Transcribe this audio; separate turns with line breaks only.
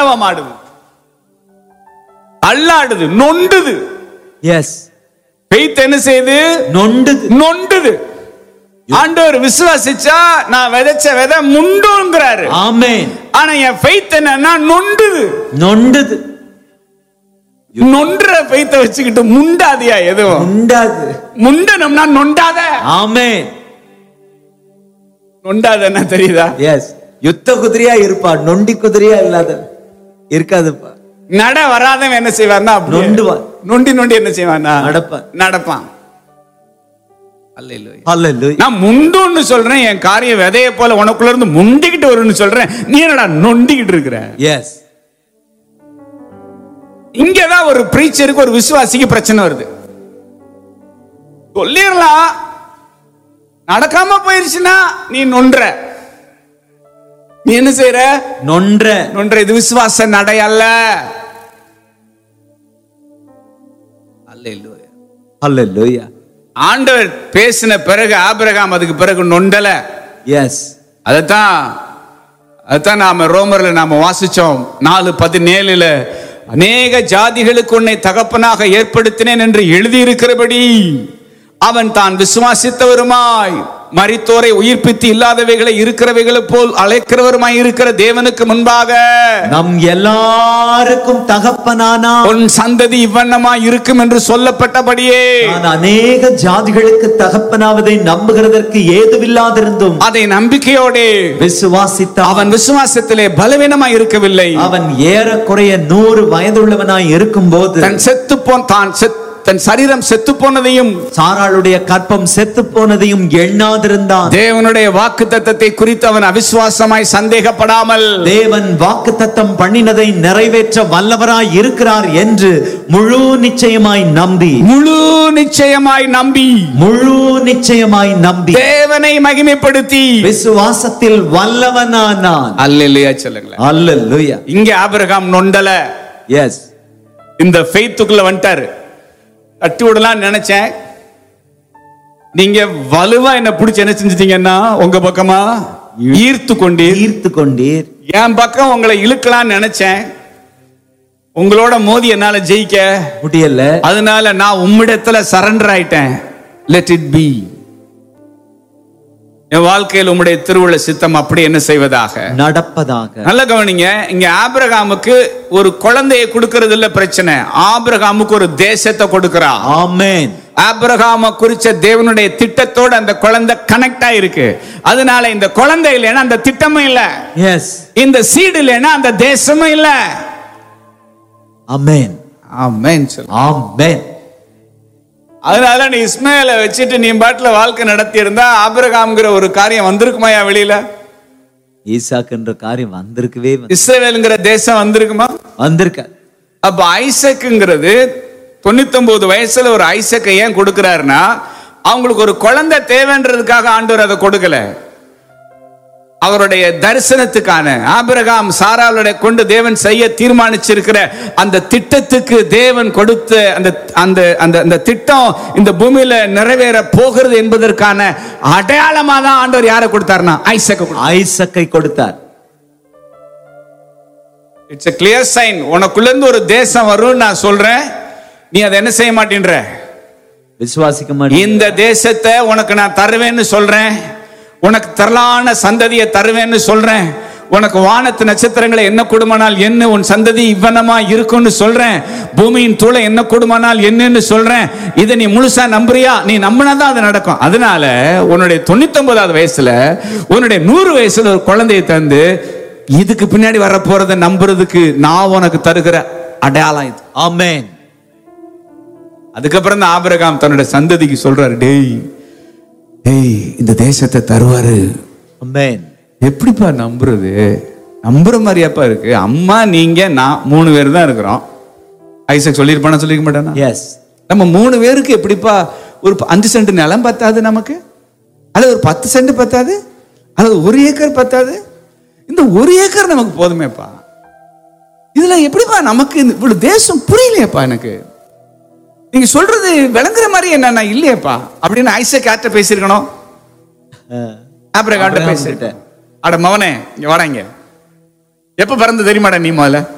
தாண்டவம் ஆடுது தள்ளாடுது நொண்டுது
S
Beit என்ன செய்யுது
நொண்டுது
நொண்டுது ஆண்டவர் விசுவாசிச்சா நான் விதைச்ச விதை முண்டுங்கிறாரு
ஆமென்
ஆனா என் ஃபெய்த் என்னன்னா நொண்டுது
நொண்டுது
நொன்ற ஃபெய்த்த வச்சுக்கிட்டு முண்டாதியா எதுவும்
உண்டாது
முண்டனம்னா நொண்டாத
ஆமென்
நொண்டாத என்ன தெரியுதா
எஸ் யுத்த குதிரையா இருப்பா நொண்டி குதிரையா இல்லாத இருக்காதுப்பா
நட வராதவன் என்ன செய்வார்னா அப்படியே
நொண்டுவான்.
நொண்டி நொண்டி என்ன செய்வானா
நடப்பான்.
நடப்பான் அல்லேலூயா.
ஹalleluya
நான் முண்டுன்னு சொல்றேன் என் காரியம் விதைய போல உனக்குள்ள இருந்து முண்டிக்கிட்டு வரும்னு சொல்றேன் நீ என்னடா நொண்டிக்கிட்டு இருக்கிற
எஸ்
இங்கதான் ஒரு பிரீச்சருக்கு ஒரு விசுவாசிக்கு பிரச்சனை வருது சொல்லிடலாம் நடக்காம போயிருச்சுன்னா நீ நொன்ற நீ என்ன செய்யற
நொன்ற
நொன்ற இது விசுவாச நடை அல்ல அல்லேலூயா.
ஹalleluya
ஆண்டவர் பேசின பிறகு ஆபிரகாம் அதுக்கு பிறகு நொண்டல
எஸ்
அதைத்தான் அதைத்தான் நாம ரோமர்ல நாம வாசிச்சோம் நாலு பதினேழுல அநேக ஜாதிகளுக்கு உன்னை தகப்பனாக ஏற்படுத்தினேன் என்று எழுதியிருக்கிறபடி அவன் தான் விசுவாசித்தவருமாய் மரித்தோரை உயிர்ப்பித்து இல்லாதவைகளை இருக்கிறவைகளை போல் அழைக்கிறவருமாய் இருக்கிற தேவனுக்கு முன்பாக
நம் எல்லாருக்கும் தகப்பனானா
உன் சந்ததி இவ்வண்ணமாய் இருக்கும் என்று சொல்லப்பட்டபடியே
நான் அநேக ஜாதிகளுக்கு தகப்பனாவதை நம்புகிறதற்கு ஏதுவில்லாதிருந்தும்
அதை நம்பிக்கையோடே
விசுவாசித்தான்
அவன் விசுவாசத்திலே பலவீனமாய் இருக்கவில்லை
அவன் ஏறக்குறைய நூறு வயதுள்ளவனாய் இருக்கும்போது
தன் செத்து போன் தான் செத்- தன் சரீரம் செத்து போனதையும்
சாராளுடைய கற்பம் செத்து போனதையும் எண்ணாதிருந்தான்
தேவனுடைய வாக்கு தத்தத்தை குறித்து அவன் அவிசுவாசமாய் சந்தேகப்படாமல்
தேவன் வாக்குத்தத்தம் பண்ணினதை நிறைவேற்ற வல்லவராய் இருக்கிறார் என்று முழு நிச்சயமாய் நம்பி
முழு நிச்சயமாய் நம்பி
முழு நிச்சயமாய் நம்பி
தேவனை மகிமைப்படுத்தி
விசுவாசத்தில் வல்லவனானான்
அல்லையா சொல்லுங்களேன்
அல்லேலூயா
இங்க ஆபிரகாம் நொண்டல
எஸ்
இந்த ஃபெய்த்துக்குள்ள வந்துட்டாரு தட்டி விடலாம் நினைச்சேன் நீங்க வலுவா என்ன பிடிச்சு என்ன செஞ்சிட்டீங்கன்னா உங்க பக்கமா ஈர்த்து கொண்டீர்
ஈர்த்து கொண்டீர்
என் பக்கம் உங்களை இழுக்கலாம்னு நினைச்சேன் உங்களோட மோதி என்னால ஜெயிக்க
முடியல
அதனால நான் உம்மிடத்துல சரண்டர் ஆயிட்டேன் லெட் இட் பி என் வாழ்க்கையில் உம்முடைய திருவுள்ள சித்தம் அப்படி என்ன செய்வதாக
நடப்பதாக
நல்ல கவனிங்க இங்க ஆபிரகாமுக்கு ஒரு குழந்தையை கொடுக்கறது இல்ல பிரச்சனை ஆபிரகாமுக்கு ஒரு தேசத்தை கொடுக்கிறா
ஆமென்
ஆபிரகாம குறிச்ச தேவனுடைய திட்டத்தோட அந்த குழந்தை கனெக்ட் ஆயிருக்கு அதனால இந்த குழந்தை இல்லைன்னா அந்த திட்டமும் இல்ல
எஸ்
இந்த சீடு இல்லைன்னா அந்த தேசமும் இல்ல
ஆமென்
ஆமென் சொல்லு
ஆமென்
அதனால நீ இஸ்மாயில வச்சுட்டு நீ பாட்டுல வாழ்க்கை நடத்தி இருந்தா ஆபிரகாம்ங்கிற ஒரு காரியம் வந்திருக்குமாயா வெளியில
ஈசாக்குன்ற காரியம் வந்திருக்கவே வந்து-
இஸ்ரேவேலுங்கிற தேசம் வந்திருக்குமா
வந்திருக்க
அப்ப ஐசக்குங்கிறது தொண்ணூத்தொன்பது வயசுல ஒரு ஐசக்கை ஏன் கொடுக்கிறாருன்னா அவங்களுக்கு ஒரு குழந்தை தேவைன்றதுக்காக ஆண்டவர் அதை கொடுக்கல அவருடைய தரிசனத்துக்கான ஆபிரகாம் சாராளுடைய கொண்டு தேவன் செய்ய தீர்மானிச்சிருக்கிற அந்த திட்டத்துக்கு தேவன் கொடுத்த அந்த அந்த அந்த அந்த திட்டம் இந்த பூமியில நிறைவேற போகிறது என்பதற்கான அடையாளமா தான் ஆண்டவர் யாரை கொடுத்தாருன்னா ஐசக்க
ஐசக்கை கொடுத்தார்
இட்ஸ் a கிளியர் சைன் உனக்குள்ள இருந்து ஒரு தேசம் வரும்னு நான் சொல்றேன் நீ அதை என்ன செய்ய மாட்டேன்ற
விசுவாசிக்க மாட்டேன்
இந்த தேசத்தை உனக்கு நான் தருவேன்னு சொல்றேன் உனக்கு திரளான சந்ததியை தருவேன்னு சொல்றேன் உனக்கு வானத்து நட்சத்திரங்களை என்ன கொடுமானால் என்ன உன் சந்ததி இவ்வனமா இருக்கும்னு சொல்றேன் பூமியின் தூளை என்ன கொடுமானால் என்னன்னு சொல்றேன் இதை நீ முழுசா நம்புறியா நீ நம்பினாதான் அது நடக்கும் அதனால உன்னுடைய தொண்ணூத்தொன்பதாவது வயசுல உன்னுடைய நூறு வயசுல ஒரு குழந்தையை தந்து இதுக்கு பின்னாடி வர போறதை நம்புறதுக்கு நான் உனக்கு தருகிற அடையாளம் இது
ஆமென்
அதுக்கப்புறம் தான் ஆபிரகாம் தன்னுடைய சந்ததிக்கு சொல்றாரு டேய் டேய் இந்த தேசத்தை தருவாரு
ஆமென்
எப்படிப்பா நம்புறது நம்புற மாதிரியாப்பா இருக்கு அம்மா நீங்க நான் மூணு பேர் தான் இருக்கிறோம் ஐசக் சொல்லியிருப்பானா சொல்லிக்க மாட்டானா
எஸ்
நம்ம மூணு பேருக்கு எப்படிப்பா ஒரு ப- அஞ்சு சென்ட் நிலம் பத்தாது நமக்கு அல்லது ஒரு பத்து சென்ட் பத்தாது அல்லது ஒரு ஏக்கர் பத்தாது இந்த ஒரு ஏக்கர் நமக்கு போதுமேப்பா இதுல எப்படிப்பா நமக்கு இந்த இவ்வளவு தேசம் புரியலையேப்பா எனக்கு நீங்க சொல்றது விளங்குற மாதிரி என்ன இல்லையேப்பா அப்படின்னு ஐசக் ஆட்ட பேசியிருக்கணும் அப்புறம் காட்ட
ஆபிரகாம்
பேசிட்டேன் அட மவனே இங்க வாடா இங்க எப்ப பிறந்து தெரியுமாடா நீ முதல்ல